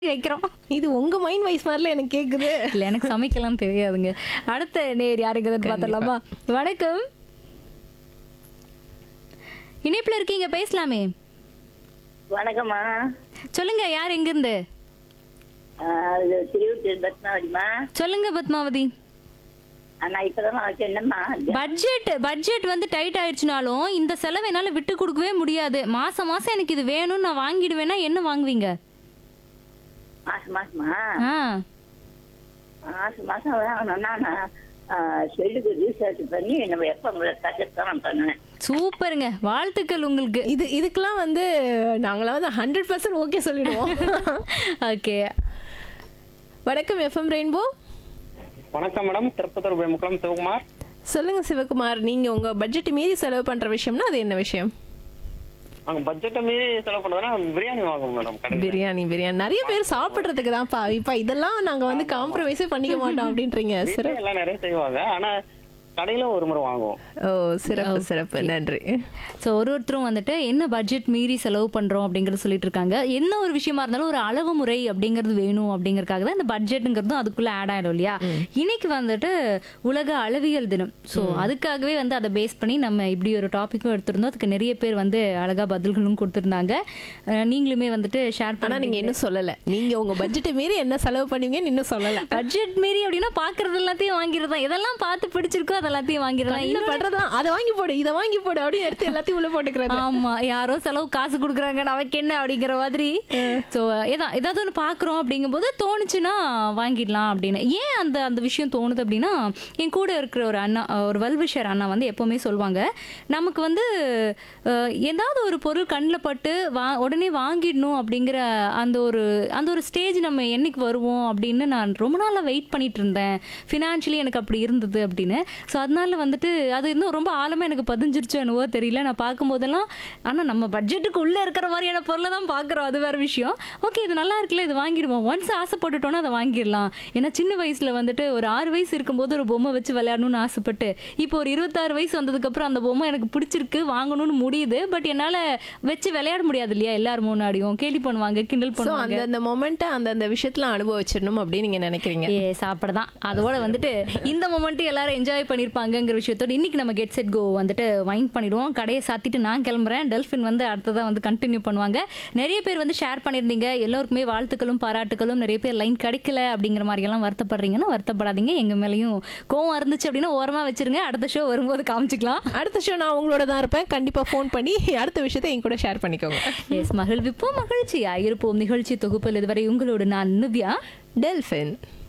வைக்கிறோம் இது உங்க மைண்ட் வைஸ் மாதிரில எனக்கு கேக்குது இல்ல எனக்கு சமைக்கலாம் தெரியாதுங்க அடுத்த நேர் யாருக்குதுன்னு பார்த்தலாமா வணக்கம் இணைப்புல இருக்கீங்க பேசலாமே வணக்கம்மா சொல்லுங்க யார் எங்க இருந்து ஆஹ் இது திருவத்தூர் பத்மாவதிமா சொல்லுங்க பத்மாவதி நான் இப்பதான் வச்சிருந்தேம்மா பட்ஜெட் பட்ஜெட் வந்து டைட் ஆயிடுச்சுனாலும் இந்த செலவை என்னால விட்டு கொடுக்கவே முடியாது மாசம் மாசம் எனக்கு இது வேணும்னு நான் வாங்கிடுவேன்னா என்ன வாங்குவீங்க மாசம் மாசமா ஆ மாசம் மாசம் வாங்கணும்னா நான் செல்லுக்கு ரீசர்ச் பண்ணி நம்ம எப்போ உங்களை கஷ்டத்தை நான் பண்ணுவேன் சூப்பருங்க வாழ்த்துக்கள் உங்களுக்கு இது இதுக்கெல்லாம் வந்து நாங்களாம் வந்து ஹண்ட்ரட் பர்சன்ட் ஓகே சொல்லிடுவோம் ஓகே வணக்கம் எஃப்எம் ரெயின்போ வணக்கம் மேடம் திருப்பத்தூர் முக்கலாம் சிவகுமார் சொல்லுங்க சிவகுமார் நீங்க உங்க பட்ஜெட் மீறி செலவு பண்ற விஷயம்னா அது என்ன விஷயம் நாங்க பட்ஜெட்டை மீறி செலவு பண்ணதுன்னா பிரியாணி வாங்குவோம் மேடம் கடையில் பிரியாணி பிரியாணி நிறைய பேர் சாப்பிடுறதுக்கு தான்ப்பா இப்ப இதெல்லாம் நாங்க வந்து காம்ப்ரமைஸே பண்ணிக்க மாட்டோம் அப்படின்றீங்க சிறப்பு வீட்ல எல்லாம் நிறைய செய்வாங்க ஆனா கடையில ஒரு முறை வாங்குவோம் ஓ சிறப்பு சிறப்பு நன்றி ஸோ ஒரு ஒருத்தரும் வந்துட்டு என்ன பட்ஜெட் மீறி செலவு பண்ணுறோம் அப்படிங்கிறது சொல்லிட்டு இருக்காங்க என்ன ஒரு விஷயமா இருந்தாலும் ஒரு அளவு முறை அப்படிங்கிறது வேணும் அப்படிங்கறதுக்காக தான் இந்த பட்ஜெட்டுங்கிறதும் அதுக்குள்ள ஆட் ஆயிடும் இல்லையா இன்னைக்கு வந்துட்டு உலக அளவியல் தினம் ஸோ அதுக்காகவே வந்து அதை பேஸ் பண்ணி நம்ம இப்படி ஒரு டாப்பிக்கும் எடுத்திருந்தோம் அதுக்கு நிறைய பேர் வந்து அழகா பதில்களும் கொடுத்துருந்தாங்க அஹ் நீங்களுமே வந்துட்டு ஷேர் ஆனா பண்ண நீங்க இன்னும் சொல்லல நீங்க உங்க பட்ஜெட்டை மீறி என்ன செலவு பண்ணுவீங்கன்னு இன்னும் சொல்லல பட்ஜெட் மீறி அப்படின்னா பாக்குறது எல்லாத்தையும் வாங்கிடுறதா எதெல்லாம் பார்த்து பிடிச்சிருக்கோ அது எல்லாத்தையும் வாங்கிடலாம் என்ன பண்றதா அதை வாங்கி போடு இதை வாங்கி போடு அப்படின்னு எடுத்து எல்லாத்தையும் உள்ள போட்டுக்கிறது ஆமா யாரோ செலவு காசு கொடுக்குறாங்க நமக்கு என்ன அப்படிங்கிற மாதிரி ஸோ ஏதான் ஏதாவது ஒன்று பார்க்குறோம் அப்படிங்கும்போது தோணுச்சுன்னா வாங்கிடலாம் அப்படின்னு ஏன் அந்த அந்த விஷயம் தோணுது அப்படின்னா என் கூட இருக்கிற ஒரு அண்ணா ஒரு வெல்விஷர் அண்ணா வந்து எப்பவுமே சொல்லுவாங்க நமக்கு வந்து அஹ், ஏதாவது ஒரு பொருள் கண்ணில் பட்டு வா உடனே வாங்கிடணும் அப்படிங்கிற அந்த ஒரு அந்த ஒரு ஸ்டேஜ் நம்ம என்னைக்கு வருவோம் அப்படின்னு நான் ரொம்ப நாளாக வெயிட் பண்ணிட்டு இருந்தேன் ஃபினான்ஷியலி எனக்கு அப்படி இருந்தது அப்படின்னு ஸோ அதனால வந்துட்டு அது இன்னும் ரொம்ப ஆழமாக எனக்கு பதிஞ்சிருச்சோ என்னவோ தெரியல நான் பார்க்கும்போதெல்லாம் ஆனால் நம்ம பட்ஜெட்டுக்கு உள்ளே இருக்கிற மாதிரியான பொருளை தான் பார்க்குறோம் அது வேறு விஷயம் ஓகே இது நல்லா இருக்குல்ல இது வாங்கிடுவோம் ஒன்ஸ் ஆசைப்பட்டுட்டோன்னா அதை வாங்கிடலாம் ஏன்னா சின்ன வயசில் வந்துட்டு ஒரு ஆறு வயசு இருக்கும்போது ஒரு பொம்மை வச்சு விளையாடணும்னு ஆசைப்பட்டு இப்போ ஒரு இருபத்தாறு வயசு வந்ததுக்கப்புறம் அந்த பொம்மை எனக்கு பிடிச்சிருக்கு வாங்கணும்னு முடியுது பட் என்னால் வச்சு விளையாட முடியாது இல்லையா எல்லாரும் முன்னாடியும் கேலி பண்ணுவாங்க கிண்டல் சோ பண்ணுவாங்க அந்த அந்த மொமெண்ட்டை அந்த அந்த விஷயத்துல அனுபவிச்சிடணும் அப்படின்னு நீங்க நினைக்கிறீங்க ஏ சாப்பிட தான் அதோட வந்துட்டு இந்த மொமெண்ட் எல்லாரும் என்ஜாய் பண்ணியிருப்பாங்கங்கிற விஷயத்தோட இன்னைக்கு நம்ம கெட் செட் கோ வந்துட்டு வைன் பண்ணிடுவோம் கடையை சாத்திட்டு நான் கிளம்புறேன் டெல்ஃபின் வந்து அடுத்ததான் வந்து கண்டினியூ பண்ணுவாங்க நிறைய பேர் வந்து ஷேர் பண்ணியிருந்தீங்க எல்லாருக்குமே வாழ்த்துக்களும் பாராட்டுகளும் நிறைய பேர் லைன் கிடைக்கல அப்படிங்கிற மாதிரி எல்லாம் வருத்தப்படுறீங்கன்னா வருத்தப்படாதீங்க எங்க மேலேயும் கோவம் இருந்துச்சு அப்படின்னா ஓரமா வச்சிருங்க அடுத்த ஷோ வரும்போது காமிச்சிக்கலாம் அடுத்த ஷோ நான் உங்களோட தான் இருப்பேன் கண்டிப்பா ஃபோன் பண்ணி அடுத்த விஷயத்தை என் கூட ஷேர் பண்ணிக்கோங்க எஸ் மகிழ்விப்போம் மகிழ்ச்சியா இருப்போம் நிகழ்ச்சி தொகுப்பில் இதுவரை உங்களோடு நான் நிவ்யா டெல்ஃபின்